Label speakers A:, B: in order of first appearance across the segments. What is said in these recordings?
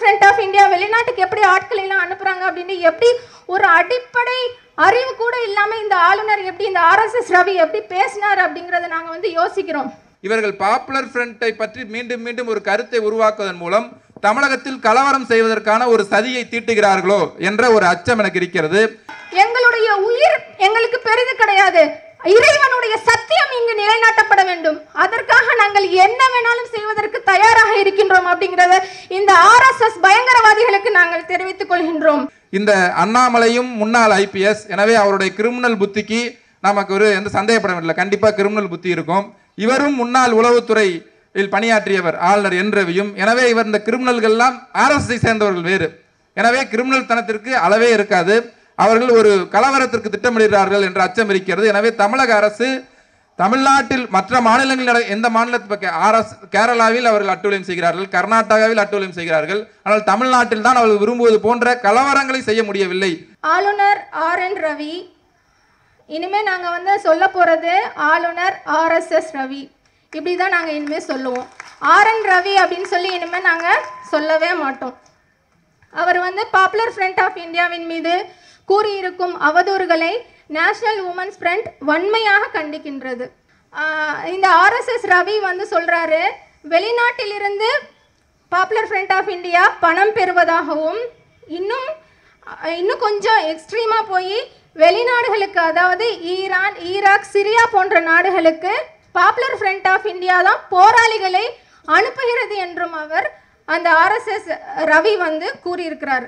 A: front of India வெளிநாட்டுக்கு எப்படி ஆட்கள் எல்லாம் அனுப்புறாங்க அப்படின்னு எப்படி ஒரு அடிப்படை அறிவு கூட இல்லாம இந்த ஆளுநர் எப்படி இந்த ஆர்எஸ்எஸ் ரவி எப்படி பேசினார் அப்படிங்கறத நாங்க வந்து யோசிக்கிறோம்
B: இவர்கள் பாப்புலர் ஃப்ரண்டை பற்றி மீண்டும் மீண்டும் ஒரு கருத்தை உருவாக்குவதன் மூலம் தமிழகத்தில் கலவரம் செய்வதற்கான ஒரு சதியை தீட்டுகிறார்களோ என்ற ஒரு அச்சம் எனக்கு இருக்கிறது
A: எங்களுடைய உயிர் எங்களுக்கு பெரிது கிடையாது இறைவனுடைய சத்தியம் இங்கு நிலைநாட்டப்பட வேண்டும் அதற்காக நாங்கள் என்ன வேணாலும் செய்வதற்கு தயாராக இருக்கின்றோம் அப்படிங்கறத இந்த ஆர்எஸ்எஸ் பயங்கரவாதிகளுக்கு நாங்கள் தெரிவித்துக் கொள்கின்றோம்
B: இந்த அண்ணாமலையும் முன்னாள் ஐபிஎஸ் எனவே அவருடைய கிரிமினல் புத்திக்கு நமக்கு ஒரு எந்த சந்தேகப்படவில்லை கண்டிப்பாக கிரிமினல் புத்தி இருக்கும் இவரும் முன்னாள் உளவுத்துறை இல் பணியாற்றியவர் ஆளுநர் என் ரவியும் எனவே இவர் இந்த கிரிமினல்கள் எல்லாம் ஆர்எஸ்ஐ சேர்ந்தவர்கள் வேறு எனவே கிரிமினல் தனத்திற்கு அளவே இருக்காது அவர்கள் ஒரு கலவரத்திற்கு திட்டமிடுகிறார்கள் என்ற அச்சம் இருக்கிறது எனவே தமிழக அரசு தமிழ்நாட்டில் மற்ற மாநிலங்களில் நட- எந்த மாநிலத்து ஆர்எஸ் கேரளாவில் அவர்கள் அட்டூழியம் செய்கிறார்கள் கர்நாடகாவில் அட்டூழியம் செய்கிறார்கள் ஆனால் தமிழ்நாட்டில் தான் அவர்கள் விரும்புவது போன்ற கலவரங்களை செய்ய முடியவில்லை
A: ஆளுநர் ஆர் என் ரவி இனிமே நாங்க வந்து சொல்ல போறது ஆளுநர் ஆர்எஸ்எஸ் ரவி இப்படி தான் நாங்க இனிமே சொல்லுவோம் ஆர் என் ரவி அப்படின்னு சொல்லி இனிமே நாங்க சொல்லவே மாட்டோம் அவர் வந்து பாப்புலர் ஃப்ரண்ட் ஆஃப் இந்தியாவின் மீது கூறியிருக்கும் அவதூறுகளை நேஷனல் உமன்ஸ் ஃப்ரண்ட் வன்மையாக கண்டிக்கின்றது ஆஹ் இந்த ஆர்எஸ்எஸ் ரவி வந்து சொல்றாரு வெளிநாட்டிலிருந்து பாப்புலர் ஃப்ரண்ட் ஆஃப் இந்தியா பணம் பெறுவதாகவும் இன்னும் அஹ், இன்னும் கொஞ்சம் எக்ஸ்ட்ரீமாக போய் வெளிநாடுகளுக்கு அதாவது ஈரான் ஈராக் சிரியா போன்ற நாடுகளுக்கு பாப்புலர் ஃப்ரண்ட் ஆஃப் இந்தியா தான் போராளிகளை அனுப்புகிறது என்றும் அவர் அந்த ஆர்எஸ்எஸ் ரவி வந்து கூறியிருக்கிறார்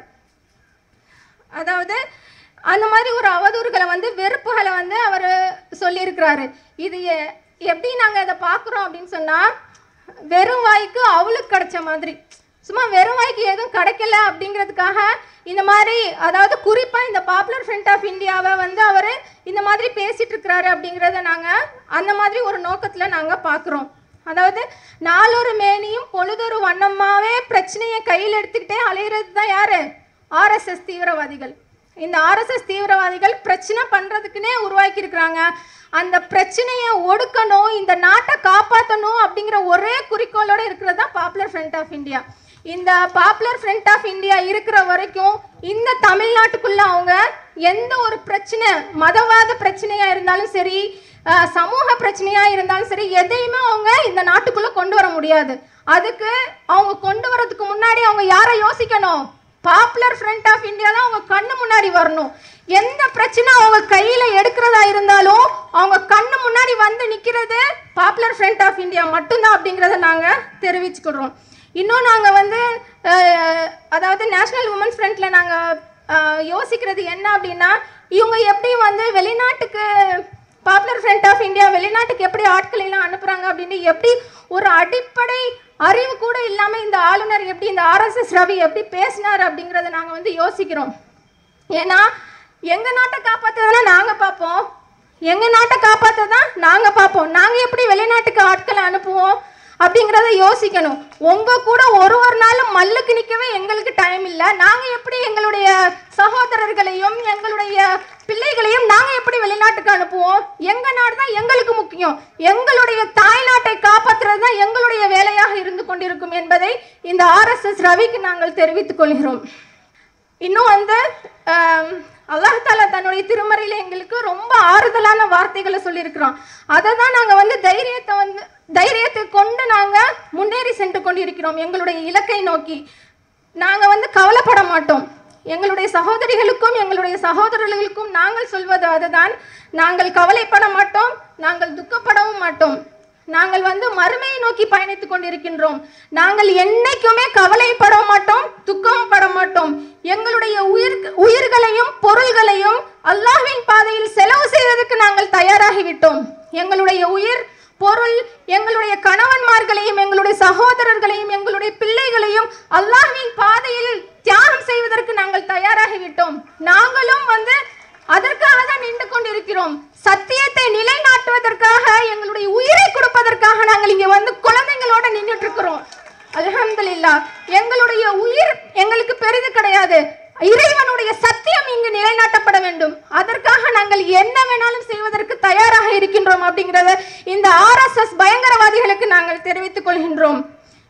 A: அதாவது அந்த மாதிரி ஒரு அவதூறுகளை வந்து வெறுப்புகளை வந்து அவர் சொல்லியிருக்கிறாரு இது எ- எப்படி நாங்கள் அதை பார்க்குறோம் அப்படின்னு சொன்னால் வெறும் வாய்க்கு அவளுக்கு கிடைச்ச மாதிரி சும்மா வெறும் வாய்க்கு எதுவும் கிடைக்கல அப்படிங்கிறதுக்காக இந்த மாதிரி அதாவது குறிப்பாக இந்த பாப்புலர் ஃப்ரண்ட் ஆஃப் இந்தியாவை வந்து அவர் இந்த மாதிரி பேசிட்டு இருக்கிறாரு அப்படிங்கிறத நாங்கள் அந்த மாதிரி ஒரு நோக்கத்தில் நாங்கள் பார்க்குறோம் அதாவது நாளொரு மேனியும் பொழுதொரு வண்ணமாவே பிரச்சனையை கையில் எடுத்துக்கிட்டே அலையிறது தான் யாரு ஆர்எஸ்எஸ் தீவிரவாதிகள் இந்த ஆர்எஸ்எஸ் தீவிரவாதிகள் பிரச்சனை பண்றதுக்குன்னே உருவாக்கி இருக்கிறாங்க அந்த பிரச்சனையை ஒடுக்கணும் இந்த நாட்டை காப்பாற்றணும் அப்படிங்கிற ஒரே குறிக்கோளோட இருக்கிறது தான் பாப்புலர் ஃப்ரண்ட் ஆஃப் இந்தியா இந்த பாப்புலர் ஃப்ரண்ட் ஆஃப் இந்தியா இருக்கிற வரைக்கும் இந்த தமிழ்நாட்டுக்குள்ள அவங்க எந்த ஒரு பிரச்சனை மதவாத பிரச்சனையா இருந்தாலும் சரி அஹ், சமூக பிரச்சனையா இருந்தாலும் சரி எதையுமே அவங்க இந்த நாட்டுக்குள்ள கொண்டு வர முடியாது அதுக்கு அவங்க கொண்டு வரதுக்கு முன்னாடி அவங்க யாரை யோசிக்கணும் பாப்புலர் ஃப்ரண்ட் ஆஃப் இந்தியா தான் அவங்க கண்ணு முன்னாடி வரணும் எந்த பிரச்சனை அவங்க கையில எடுக்கிறதா இருந்தாலும் அவங்க கண்ணு முன்னாடி வந்து நிக்கிறது பாப்புலர் ஃப்ரண்ட் ஆஃப் இந்தியா மட்டும்தான் அப்படிங்கிறத நாங்க தெரிவிச்சுக்கிறோம் இன்னும் நாங்க வந்து அஹ், அதாவது நேஷனல் உமன்ஸ் ஃப்ரண்ட்ல நாங்க அஹ், யோசிக்கிறது என்ன அப்படின்னா இவங்க எப்படி வந்து வெளிநாட்டுக்கு பாப்புலர் ஃப்ரண்ட் ஆஃப் இந்தியா வெளிநாட்டுக்கு எப்படி ஆட்கள் எல்லாம் அனுப்புறாங்க அப்படின்னு எப்படி ஒரு அடிப்படை அறிவு கூட இல்லாம இந்த ஆளுநர் எப்படி இந்த ஆர்எஸ்எஸ் ரவி எப்படி பேசினார் அப்படிங்கறத நாங்க வந்து யோசிக்கிறோம் ஏன்னா எங்க நாட்டை காப்பாத்துறதுனா நாங்க பார்ப்போம் எங்க நாட்டை காப்பாத்ததான் நாங்க பார்ப்போம் நாங்க எப்படி வெளிநாட்டுக்கு ஆட்களை அனுப்புவோம் அப்படிங்கிறத யோசிக்கணும் உங்க கூட ஒரு ஒரு நாளும் மல்லுக்கு நிற்கவே எங்களுக்கு டைம் இல்லை நாங்க எப்படி எங்களுடைய சகோதரர்களையும் எங்களுடைய பிள்ளைகளையும் நாங்க எப்படி வெளிநாட்டுக்கு அனுப்புவோம் எங்க நாடு தான் எங்களுக்கு முக்கியம் எங்களுடைய தாய்நாட்டை காப்பாற்றுறது தான் எங்களுடைய வேலையாக இருந்து கொண்டிருக்கும் என்பதை இந்த ஆர்எஸ்எஸ் ரவிக்கு நாங்கள் தெரிவித்துக் கொள்கிறோம் இன்னும் வந்து ஆம், அல்லாஹ் தாலா தன்னுடைய திருமறையில எங்களுக்கு ரொம்ப ஆறுதலான வார்த்தைகளை சொல்லியிருக்கிறோம் அதை தான் நாங்கள் வந்து தைரியத்தை வந்து தைரியத்தை கொண்டு நாங்கள் முன்னேறி சென்று கொண்டிருக்கிறோம் எங்களுடைய இலக்கை நோக்கி நாங்கள் வந்து கவலைப்பட மாட்டோம் எங்களுடைய சகோதரிகளுக்கும் எங்களுடைய சகோதரர்களுக்கும் நாங்கள் சொல்வது அதுதான் நாங்கள் கவலைப்பட மாட்டோம் நாங்கள் துக்கப்படவும் மாட்டோம் நாங்கள் வந்து மறுமையை நோக்கி பயணித்துக் கொண்டிருக்கின்றோம் நாங்கள் என்னைக்குமே கவலைப்பட மாட்டோம் துக்கம் பட மாட்டோம் எங்களுடைய உயிர் உயிர்களையும் பொருள்களையும் அல்லாஹ்வின் பாதையில் செலவு செய்வதற்கு நாங்கள் தயாராகிவிட்டோம் எங்களுடைய உயிர் பொருள் எங்களுடைய கணவன்மார்களையும் எங்களுடைய சகோதரர்களையும் எங்களுடைய பிள்ளைகளையும் அல்லாஹ்வின் பாதையில் தியாகம் செய்வதற்கு நாங்கள் தயாராகிவிட்டோம் நாங்களும் வந்து அதற்காக தான் நின்று கொண்டிருக்கிறோம் சத்தியத்தை நிலைநாட்டுவதற்காக எங்களுடைய உயிரை கொடுப்பதற்காக நாங்கள் இங்க வந்து குழந்தைங்களோட நின்றுட்டு இருக்கிறோம் அல்ஹம்துலில்லாஹ் எங்களுடைய உயிர் எங்களுக்கு பெரிது கிடையாது இறைவனுடைய சத்தியம் இங்கு நிலைநாட்டப்பட வேண்டும் அதற்காக நாங்கள் என்ன வேணாலும் செய்வதற்கு தயாராக இருக்கின்றோம் அப்படிங்கறத இந்த ஆர்எஸ்எஸ் பயங்கரவாதிகளுக்கு நாங்கள் தெரிவித்துக் கொள்கின்றோம்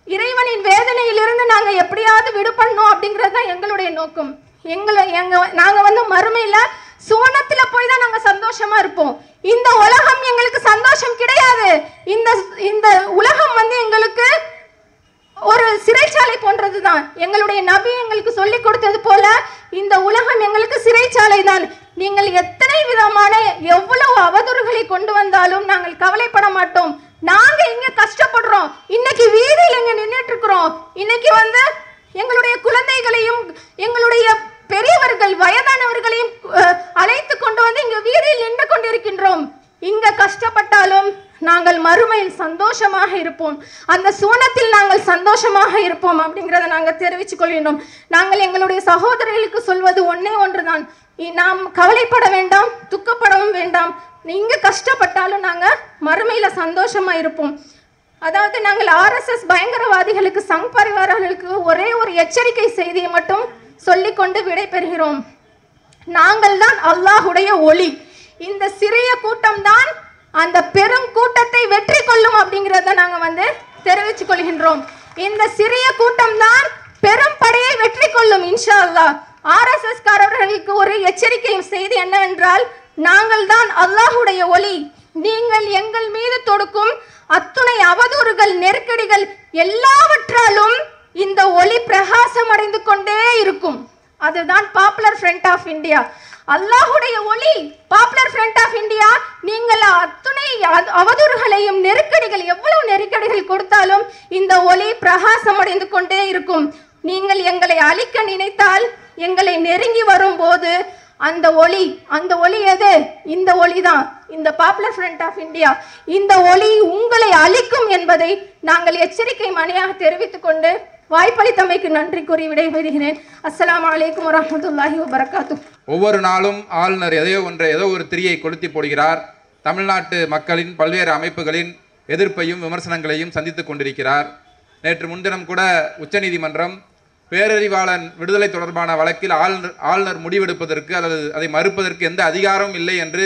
A: இறைவனின் வேதனையிலிருந்து நாங்க எப்படியாவது விடுபடணும் அப்படிங்கிறது தான் எங்களுடைய நோக்கம் எங்களை எங்க நாங்க வந்து மறுமையில சுவனத்துல போய் தான் நாங்க சந்தோஷமா இருப்போம் இந்த உலகம் எங்களுக்கு சந்தோஷம் கிடையாது இந்த இந்த உலகம் வந்து எங்களுக்கு ஒரு சிறைச்சாலை போன்றது தான் எங்களுடைய நபி எங்களுக்கு சொல்லி கொடுத்தது போல இந்த உலகம் எங்களுக்கு சிறைச்சாலை தான் நீங்கள் எத்தனை விதமான எவ்வளவு அவதூறுகளை கொண்டு வந்தாலும் நாங்கள் கவலைப்பட மாட்டோம் நாங்க இங்க கஷ்டப்படுறோம் இன்னைக்கு வீதியில் இங்க நின்றுட்டு இருக்கிறோம் இன்னைக்கு வந்து எங்களுடைய குழந்தைகளையும் எங்களுடைய பெரியவர்கள் வயதானவர்களையும் அஹ், அழைத்து கொண்டு வந்து இங்க வீதியில் நின்று கொண்டிருக்கின்றோம் இங்க கஷ்டப்பட்டாலும் நாங்கள் மறுமையில் சந்தோஷமாக இருப்போம் அந்த சுவனத்தில் நாங்கள் சந்தோஷமாக இருப்போம் அப்படிங்கிறத நாங்கள் தெரிவித்துக் கொள்கின்றோம் நாங்கள் எங்களுடைய சகோதரர்களுக்கு சொல்வது ஒண்ணே ஒன்றுதான் இ- நாம் கவலைப்பட வேண்டாம் துக்கப்படவும் வேண்டாம் நீங்க கஷ்டப்பட்டாலும் நாங்க மறுமையில சந்தோஷமா இருப்போம் அதாவது நாங்கள் ஆர்எஸ்எஸ் பயங்கரவாதிகளுக்கு சங் பரிவாரர்களுக்கு ஒரே ஒரு எச்சரிக்கை செய்தியை மட்டும் சொல்லிக்கொண்டு விடைபெறுகிறோம் நாங்கள் தான் அல்லாஹுடைய ஒளி இந்த சிறிய கூட்டம் தான் அந்த பெரும் கூட்டத்தை வெற்றி கொள்ளும் அப்படிங்கிறத நாங்க வந்து தெரிவித்துக் கொள்கின்றோம் இந்த சிறிய கூட்டம் தான் பெரும் படையை வெற்றி கொள்ளும் இன்ஷா அல்லாஹ் ஆர்எஸ்எஸ் காரர்களுக்கு ஒரு எச்சரிக்கை செய்தி என்னவென்றால் நாங்கள் தான் அல்லாஹுடைய ஒளி நீங்கள் எங்கள் மீது தொடுக்கும் அத்துணை அவதூறுகள் நெருக்கடிகள் எல்லாவற்றாலும் இந்த ஒளி பிரகாசம் அடைந்து கொண்டே இருக்கும் அதுதான் பாப்புலர் ஃப்ரண்ட் ஆஃப் இந்தியா அல்லாஹுடைய ஒளி பாப்புலர் ஃப்ரண்ட் ஆஃப் இந்தியா நீங்கள் அத்துணை அ- அவதூறுகளையும் நெருக்கடிகள் எவ்வளவு நெருக்கடிகள் கொடுத்தாலும் இந்த ஒளி பிரகாசம் அடைந்து கொண்டே இருக்கும் நீங்கள் எங்களை அழிக்க நினைத்தால் எங்களை நெருங்கி வரும்போது அந்த ஒளி அந்த ஒளி எது இந்த ஒளி தான் இந்த பாப்புலர் ஃப்ரண்ட் ஆஃப் இந்தியா இந்த ஒளி உங்களை அழிக்கும் என்பதை நாங்கள் எச்சரிக்கை மணியாக தெரிவித்துக் கொண்டு வாய்ப்பளித்தமைக்கு நன்றி கூறி விடைபெறுகிறேன் அஸ்ஸலாமு அலைக்கும் வரஹ்மத்துல்லாஹி வபரகாத்துஹ்
B: ஒவ்வொரு நாளும் ஆளுநர் எதையோ ஒன்றை ஏதோ ஒரு திரியை கொளுத்தி போடுகிறார் தமிழ்நாட்டு மக்களின் பல்வேறு அமைப்புகளின் எதிர்ப்பையும் விமர்சனங்களையும் சந்தித்துக் கொண்டிருக்கிறார் நேற்று முன்தினம் கூட உச்சநீதிமன்றம் பேரறிவாளன் விடுதலை தொடர்பான வழக்கில் ஆளுநர் ஆளுநர் முடிவெடுப்பதற்கு அல்லது அதை மறுப்பதற்கு எந்த அதிகாரமும் இல்லை என்று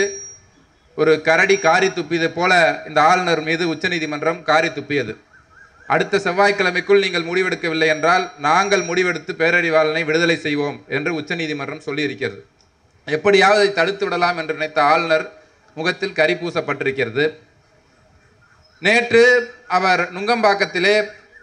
B: ஒரு கரடி காரி துப்பியது போல இந்த ஆளுநர் மீது உச்சநீதிமன்றம் காரி துப்பியது அடுத்த செவ்வாய்க்கிழமைக்குள் நீங்கள் முடிவெடுக்கவில்லை என்றால் நாங்கள் முடிவெடுத்து பேரறிவாளனை விடுதலை செய்வோம் என்று உச்சநீதிமன்றம் சொல்லியிருக்கிறது எப்படியாவது அதை தடுத்து விடலாம் என்று நினைத்த ஆளுநர் முகத்தில் கரி பூசப்பட்டிருக்கிறது நேற்று அவர் நுங்கம்பாக்கத்திலே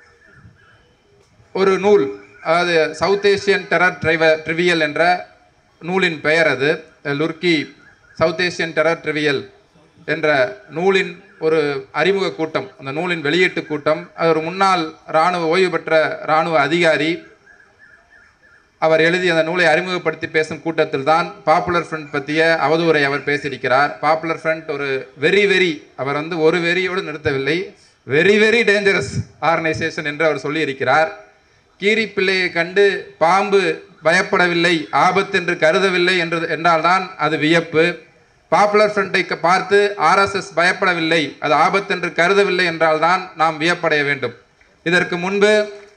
B: ஒரு நூல் அதாவது சவுத் ஏசியன் டெரர் ட்ரைவ ட்ரிவியல் என்ற நூலின் பெயர் அது லுர்கி சவுத் ஏசியன் டெரர் ட்ரிவியல் என்ற நூலின் ஒரு அறிமுக கூட்டம் அந்த நூலின் வெளியீட்டு கூட்டம் அது ஒரு முன்னாள் இராணுவ ஓய்வு பெற்ற இராணுவ அதிகாரி அவர் எழுதி அந்த நூலை அறிமுகப்படுத்தி பேசும் கூட்டத்தில் தான் பாப்புலர் ஃப்ரண்ட் பற்றிய அவதூறை அவர் பேசியிருக்கிறார் பாப்புலர் ஃப்ரண்ட் ஒரு வெரி வெரி அவர் வந்து ஒரு வெறியோடு நிறுத்தவில்லை வெரி வெரி டேஞ்சரஸ் ஆர்கனைசேஷன் என்று அவர் சொல்லியிருக்கிறார் கீரி பிள்ளையை கண்டு பாம்பு பயப்படவில்லை ஆபத்து என்று கருதவில்லை என்று என்றால்தான் அது வியப்பு பாப்புலர் ஃப்ரண்டை க- பார்த்து ஆர்எஸ்எஸ் பயப்படவில்லை அது ஆபத்து என்று கருதவில்லை என்றால்தான் நாம் வியப்படைய வேண்டும் இதற்கு முன்பு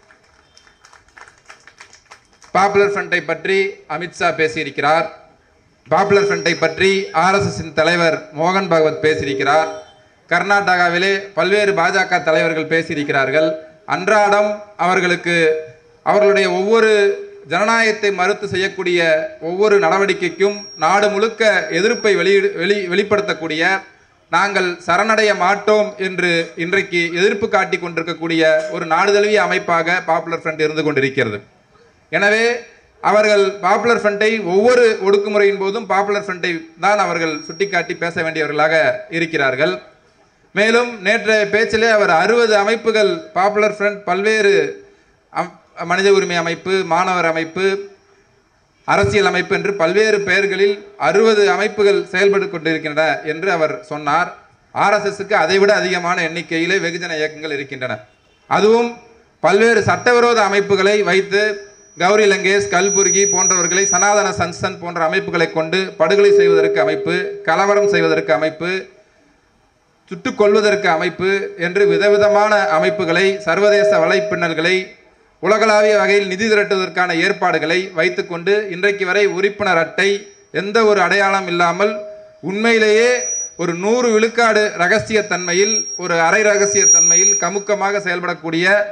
B: பாப்புலர் ஃப்ரண்டை பற்றி அமித்ஷா பேசியிருக்கிறார் பாப்புலர் ஃப்ரண்டை பற்றி ஆர்எஸ்எஸ்ஸின் தலைவர் மோகன் பகவத் பேசியிருக்கிறார் கர்நாடகாவிலே பல்வேறு பாஜக தலைவர்கள் பேசியிருக்கிறார்கள் அன்றாடம் அவர்களுக்கு அவர்களுடைய ஒவ்வொரு ஜனநாயகத்தை மறுத்து செய்யக்கூடிய ஒவ்வொரு நடவடிக்கைக்கும் நாடு முழுக்க எதிர்ப்பை வெளியிடு வெளி வெளிப்படுத்தக்கூடிய நாங்கள் சரணடைய மாட்டோம் என்று இன்றைக்கு எதிர்ப்பு காட்டிக் கொண்டிருக்கக்கூடிய ஒரு நாடு தழுவிய அமைப்பாக பாப்புலர் ஃப்ரண்ட் இருந்து கொண்டிருக்கிறது எனவே அவர்கள் பாப்புலர் ஃப்ரண்டை ஒவ்வொரு ஒடுக்குமுறையின் போதும் பாப்புலர் ஃப்ரண்டை தான் அவர்கள் சுட்டிக்காட்டி பேச வேண்டியவர்களாக இருக்கிறார்கள் மேலும் நேற்றைய பேச்சிலே அவர் அறுபது அமைப்புகள் பாப்புலர் ஃப்ரண்ட் பல்வேறு அம்- மனித உரிமை அமைப்பு மாணவர் அமைப்பு அரசியல் அமைப்பு என்று பல்வேறு பெயர்களில் அறுபது அமைப்புகள் செயல்பட்டு கொண்டிருக்கின்றன என்று அவர் சொன்னார் ஆர்எஸ்எஸ்க்கு அதைவிட அதிகமான எண்ணிக்கையிலே வெகுஜன இயக்கங்கள் இருக்கின்றன அதுவும் பல்வேறு சட்டவிரோத அமைப்புகளை வைத்து கௌரி லங்கேஷ் கல்புர்கி போன்றவர்களை சனாதன சன்சன் போன்ற அமைப்புகளை கொண்டு படுகொலை செய்வதற்கு அமைப்பு கலவரம் செய்வதற்கு அமைப்பு சுட்டுக் கொள்வதற்கு அமைப்பு என்று விதவிதமான அமைப்புகளை சர்வதேச வலைப்பின்னல்களை உலகளாவிய வகையில் நிதி திரட்டுவதற்கான ஏற்பாடுகளை வைத்துக்கொண்டு இன்றைக்கு வரை உறுப்பினர் அட்டை எந்த ஒரு அடையாளம் இல்லாமல் உண்மையிலேயே ஒரு நூறு விழுக்காடு ரகசிய தன்மையில் ஒரு அரை ரகசிய தன்மையில் கமுக்கமாக செயல்படக்கூடிய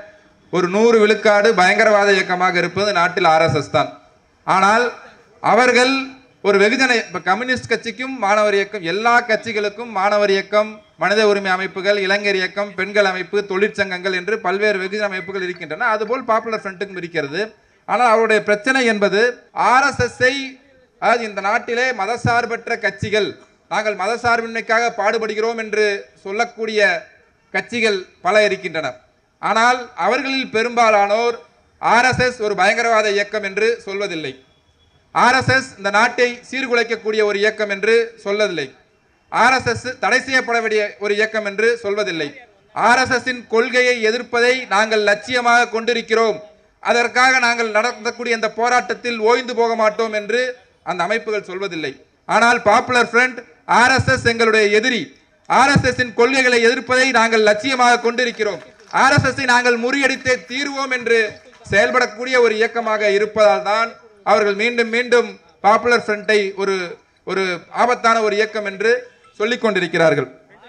B: ஒரு நூறு விழுக்காடு பயங்கரவாத இயக்கமாக இருப்பது நாட்டில் ஆர்எஸ்எஸ் தான் ஆனால் அவர்கள் ஒரு வெகுஜன இப்ப கம்யூனிஸ்ட் கட்சிக்கும் மாணவர் இயக்கம் எல்லா கட்சிகளுக்கும் மாணவர் இயக்கம் மனித உரிமை அமைப்புகள் இளைஞர் இயக்கம் பெண்கள் அமைப்பு தொழிற்சங்கங்கள் என்று பல்வேறு வெகுஜன அமைப்புகள் இருக்கின்றன அதுபோல் பாப்புலர் ஃப்ரண்ட்டுக்கும் இருக்கிறது ஆனால் அவருடைய பிரச்சனை என்பது ஆர்எஸ்எஸ்ஐ அதாவது இந்த நாட்டிலே மதசார்பற்ற கட்சிகள் நாங்கள் மதசார்பின்மைக்காக பாடுபடுகிறோம் என்று சொல்லக்கூடிய கட்சிகள் பல இருக்கின்றன ஆனால் அவர்களில் பெரும்பாலானோர் ஆர்எஸ்எஸ் ஒரு பயங்கரவாத இயக்கம் என்று சொல்வதில்லை ஆர்எஸ்எஸ் இந்த நாட்டை சீர்குலைக்கக்கூடிய ஒரு இயக்கம் என்று சொல்லவில்லை ஆர்எஸ்எஸ் தடை செய்யப்பட வேண்டிய ஒரு இயக்கம் என்று சொல்வதில்லை ஆர்எஸ்எஸ்ஸின் கொள்கையை எதிர்ப்பதை நாங்கள் லட்சியமாக கொண்டிருக்கிறோம் அதற்காக நாங்கள் நடத்தக்கூடிய இந்த போராட்டத்தில் ஓய்ந்து போக மாட்டோம் என்று அந்த அமைப்புகள் சொல்வதில்லை ஆனால் பாப்புலர் ஃப்ரண்ட் ஆர்எஸ்எஸ் எங்களுடைய எதிரி ஆர்எஸ்எஸ்ஸின் கொள்கைகளை எதிர்ப்பதை நாங்கள் லட்சியமாக கொண்டிருக்கிறோம் ஆர்எஸ்எஸ்ஸை நாங்கள் முறியடித்தே தீர்வோம் என்று செயல்படக்கூடிய ஒரு இயக்கமாக இருப்பதால் தான் அவர்கள் மீண்டும் மீண்டும் பாப்புலர் ஃப்ரண்டை ஒரு ஒரு ஆபத்தான ஒரு இயக்கம் என்று சொல்லிக் கொண்டிருக்கிறார்கள்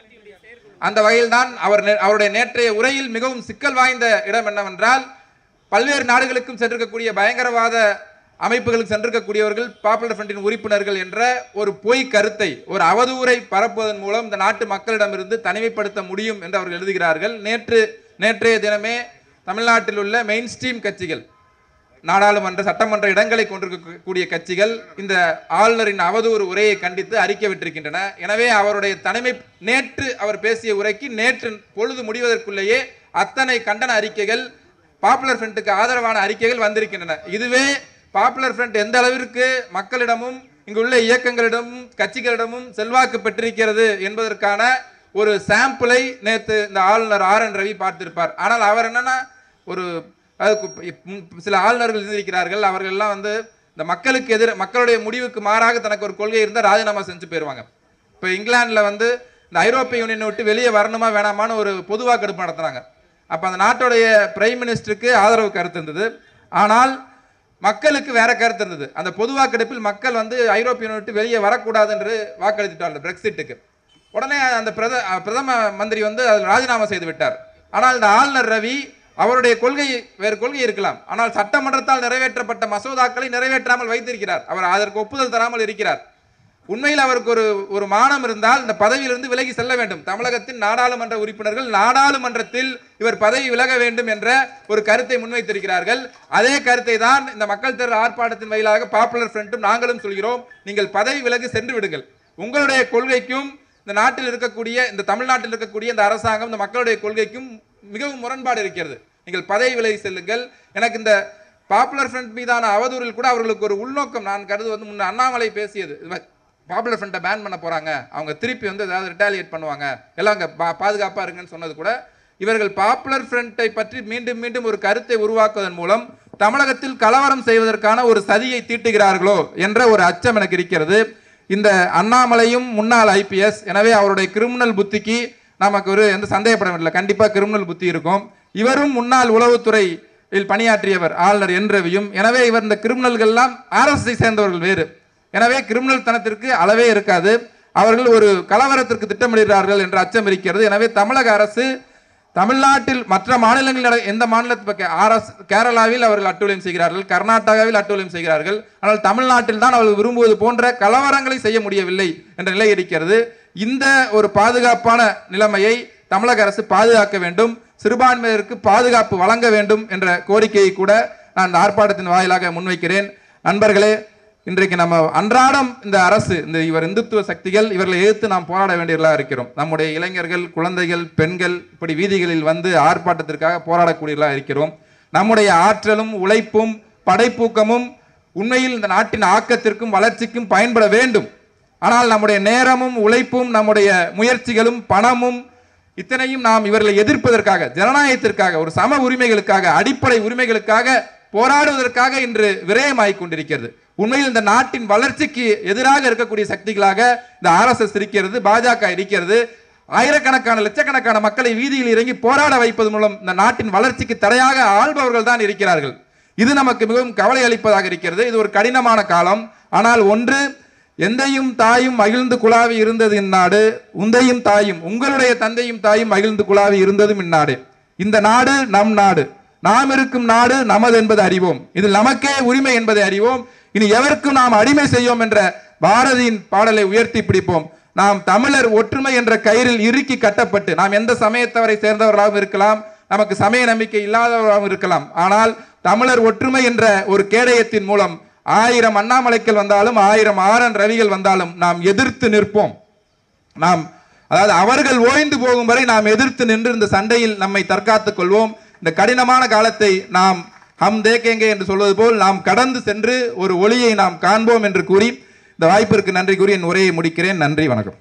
B: அந்த வகையில் தான் அவர் நே- அவருடைய நேற்றைய உரையில் மிகவும் சிக்கல் வாய்ந்த இடம் என்னவென்றால் பல்வேறு நாடுகளுக்கும் சென்றிருக்கக்கூடிய பயங்கரவாத அமைப்புகளுக்கு சென்றிருக்கக்கூடியவர்கள் பாப்புலர் ஃப்ரண்டின் உறுப்பினர்கள் என்ற ஒரு பொய் கருத்தை ஒரு அவதூறை பரப்புவதன் மூலம் இந்த நாட்டு மக்களிடமிருந்து தனிமைப்படுத்த முடியும் என்று அவர்கள் எழுதுகிறார்கள் நேற்று நேற்றைய தினமே தமிழ்நாட்டில் உள்ள மெயின் ஸ்ட்ரீம் கட்சிகள் நாடாளுமன்ற சட்டமன்ற இடங்களை கொண்டிருக்கக்கூடிய கட்சிகள் இந்த ஆளுநரின் அவதூறு உரையை கண்டித்து அறிக்கை விட்டிருக்கின்றன எனவே அவருடைய தனிமை நேற்று அவர் பேசிய உரைக்கு நேற்று பொழுது முடிவதற்குள்ளேயே அத்தனை கண்டன அறிக்கைகள் பாப்புலர் ஃப்ரண்ட்டுக்கு ஆதரவான அறிக்கைகள் வந்திருக்கின்றன இதுவே பாப்புலர் ஃப்ரண்ட் எந்த அளவிற்கு மக்களிடமும் இங்குள்ள இயக்கங்களிடமும் கட்சிகளிடமும் செல்வாக்கு பெற்றிருக்கிறது என்பதற்கான ஒரு சாம்பிளை நேற்று இந்த ஆளுநர் ஆர் என் ரவி பார்த்திருப்பார் ஆனால் அவர் என்னன்னா ஒரு அதுக்கு இப்ப- ம், சில ஆளுநர்கள் இருந்திருக்கிறார்கள் அவர்கள் எல்லாம் வந்து இந்த மக்களுக்கு எதிர மக்களுடைய முடிவுக்கு மாறாக தனக்கு ஒரு கொள்கை இருந்தால் ராஜினாமா செஞ்சு போயிடுவாங்க இப்போ இங்கிலாந்துல வந்து இந்த ஐரோப்பிய யூனியனை விட்டு வெளியே வரணுமா வேணாமான்னு ஒரு பொது வாக்கெடுப்பு நடத்துனாங்க அப்போ அந்த நாட்டுடைய பிரைம் மினிஸ்டருக்கு ஆதரவு கருத்து இருந்தது ஆனால் மக்களுக்கு வேற கருத்து இருந்தது அந்த பொது வாக்கெடுப்பில் மக்கள் வந்து ஐரோப்பிய யூனியனை விட்டு வெளியே வரக்கூடாது என்று வாக்களித்துட்டார்கள் பிரெக்சிட்டுக்கு உடனே அந்த பிரத பிரதம மந்திரி வந்து அதில் ராஜினாமா செய்து விட்டார் ஆனால் இந்த ஆளுநர் ரவி அவருடைய கொள்கை வேறு கொள்கை இருக்கலாம் ஆனால் சட்டமன்றத்தால் நிறைவேற்றப்பட்ட மசோதாக்களை நிறைவேற்றாமல் வைத்திருக்கிறார் அவர் அதற்கு ஒப்புதல் தராமல் இருக்கிறார் உண்மையில் அவருக்கு ஒரு ஒரு மானம் இருந்தால் இந்த பதவியிலிருந்து விலகி செல்ல வேண்டும் தமிழகத்தின் நாடாளுமன்ற உறுப்பினர்கள் நாடாளுமன்றத்தில் இவர் பதவி விலக வேண்டும் என்ற ஒரு கருத்தை முன்வைத்திருக்கிறார்கள் அதே கருத்தை தான் இந்த மக்கள் திரள் ஆர்ப்பாட்டத்தின் வாயிலாக பாப்புலர் ஃப்ரண்ட்டும் நாங்களும் சொல்கிறோம் நீங்கள் பதவி விலகு சென்று விடுங்கள் உங்களுடைய கொள்கைக்கும் இந்த நாட்டில் இருக்கக்கூடிய இந்த தமிழ்நாட்டில் இருக்கக்கூடிய இந்த அரசாங்கம் இந்த மக்களுடைய கொள்கைக்கும் மிகவும் முரண்பாடு இருக்கிறது நீங்கள் பதவி விலகி செல்லுங்கள் எனக்கு இந்த பாப்புலர் ஃப்ரண்ட் மீதான அவதூறில் கூட அவர்களுக்கு ஒரு உள்நோக்கம் நான் கருது வந்து முன்ன அண்ணாமலை பேசியது பாப்புலர் ஃப்ரண்ட்டை பேன் பண்ண போறாங்க அவங்க திருப்பி வந்து ஏதாவது ரிட்டாலியேட் பண்ணுவாங்க எல்லாம் அங்கே பா பாதுகாப்பாக இருங்கன்னு சொன்னது கூட இவர்கள் பாப்புலர் ஃப்ரண்ட்டை பற்றி மீண்டும் மீண்டும் ஒரு கருத்தை உருவாக்குவதன் மூலம் தமிழகத்தில் கலவரம் செய்வதற்கான ஒரு சதியை தீட்டுகிறார்களோ என்ற ஒரு அச்சம் எனக்கு இருக்கிறது இந்த அண்ணாமலையும் முன்னாள் ஐபிஎஸ் எனவே அவருடைய கிரிமினல் புத்திக்கு நமக்கு ஒரு எந்த சந்தேகப்பட இல்லை கண்டிப்பாக கிரிமினல் புத்தி இருக்கும் இவரும் முன்னாள் உளவுத்துறை இல் பணியாற்றியவர் ஆளுநர் என் ரவியும் எனவே இவர் இந்த கிரிமினல்கள் எல்லாம் ஆர்எஸ்ஐ சேர்ந்தவர்கள் வேறு எனவே கிரிமினல் தனத்திற்கு அளவே இருக்காது அவர்கள் ஒரு கலவரத்திற்கு திட்டமிடுகிறார்கள் என்ற அச்சம் இருக்கிறது எனவே தமிழக அரசு தமிழ்நாட்டில் மற்ற மாநிலங்களில் நட- எந்த மாநிலத்தில் ஆர்எஸ் கேரளாவில் அவர்கள் அட்டூழியம் செய்கிறார்கள் கர்நாடகாவில் அட்டூழியம் செய்கிறார்கள் ஆனால் தமிழ்நாட்டில் தான் அவர்கள் விரும்புவது போன்ற கலவரங்களை செய்ய முடியவில்லை என்ற நிலை இருக்கிறது இந்த ஒரு பாதுகாப்பான நிலைமையை தமிழக அரசு பாதுகாக்க வேண்டும் சிறுபான்மையினருக்கு பாதுகாப்பு வழங்க வேண்டும் என்ற கோரிக்கையை கூட நான் இந்த ஆர்ப்பாட்டத்தின் வாயிலாக முன்வைக்கிறேன் நண்பர்களே இன்றைக்கு நம்ம அன்றாடம் இந்த அரசு இந்த இவர் இந்துத்துவ சக்திகள் இவர்களை எதிர்த்து நாம் போராட வேண்டியவர்களாக இருக்கிறோம் நம்முடைய இளைஞர்கள் குழந்தைகள் பெண்கள் இப்படி வீதிகளில் வந்து ஆர்ப்பாட்டத்திற்காக போராடக்கூடியவர்களாக இருக்கிறோம் நம்முடைய ஆற்றலும் உழைப்பும் படைப்பூக்கமும் உண்மையில் இந்த நாட்டின் ஆக்கத்திற்கும் வளர்ச்சிக்கும் பயன்பட வேண்டும் ஆனால் நம்முடைய நேரமும் உழைப்பும் நம்முடைய முயற்சிகளும் பணமும் இத்தனையும் நாம் இவர்களை எதிர்ப்பதற்காக ஜனநாயகத்திற்காக ஒரு சம உரிமைகளுக்காக அடிப்படை உரிமைகளுக்காக போராடுவதற்காக இன்று விரயமாகிக் கொண்டிருக்கிறது உண்மையில் இந்த நாட்டின் வளர்ச்சிக்கு எதிராக இருக்கக்கூடிய சக்திகளாக இந்த ஆர்எஸ்எஸ் இருக்கிறது பாஜக இருக்கிறது ஆயிரக்கணக்கான லட்சக்கணக்கான மக்களை வீதியில் இறங்கி போராட வைப்பது மூலம் இந்த நாட்டின் வளர்ச்சிக்கு தடையாக ஆள்பவர்கள் தான் இருக்கிறார்கள் இது நமக்கு மிகவும் கவலை அளிப்பதாக இருக்கிறது இது ஒரு கடினமான காலம் ஆனால் ஒன்று எந்தையும் தாயும் மகிழ்ந்து குழாவி இருந்தது இந்நாடு உந்தையும் தாயும் உங்களுடைய தந்தையும் தாயும் மகிழ்ந்து குழாவி இருந்ததும் இந்நாடு இந்த நாடு நம் நாடு நாம் இருக்கும் நாடு நமது என்பதை அறிவோம் இதில் நமக்கே உரிமை என்பதை அறிவோம் இனி எவருக்கும் நாம் அடிமை செய்யோம் என்ற பாரதியின் பாடலை உயர்த்தி பிடிப்போம் நாம் தமிழர் ஒற்றுமை என்ற கயிறில் இறுக்கி கட்டப்பட்டு நாம் எந்த சமயத்தவரை சேர்ந்தவர்களாகவும் இருக்கலாம் நமக்கு சமய நம்பிக்கை இல்லாதவராகவும் இருக்கலாம் ஆனால் தமிழர் ஒற்றுமை என்ற ஒரு கேடயத்தின் மூலம் ஆயிரம் அண்ணாமலைகள் வந்தாலும் ஆயிரம் ஆரன் ரவிகள் வந்தாலும் நாம் எதிர்த்து நிற்போம் நாம் அதாவது அவர்கள் ஓய்ந்து போகும் வரை நாம் எதிர்த்து நின்று இந்த சண்டையில் நம்மை தற்காத்துக் கொள்வோம் இந்த கடினமான காலத்தை நாம் ஹம் தேக்கேங்கே என்று சொல்வது போல் நாம் கடந்து சென்று ஒரு ஒளியை நாம் காண்போம் என்று கூறி இந்த வாய்ப்பிற்கு நன்றி கூறி என் உரையை முடிக்கிறேன் நன்றி வணக்கம்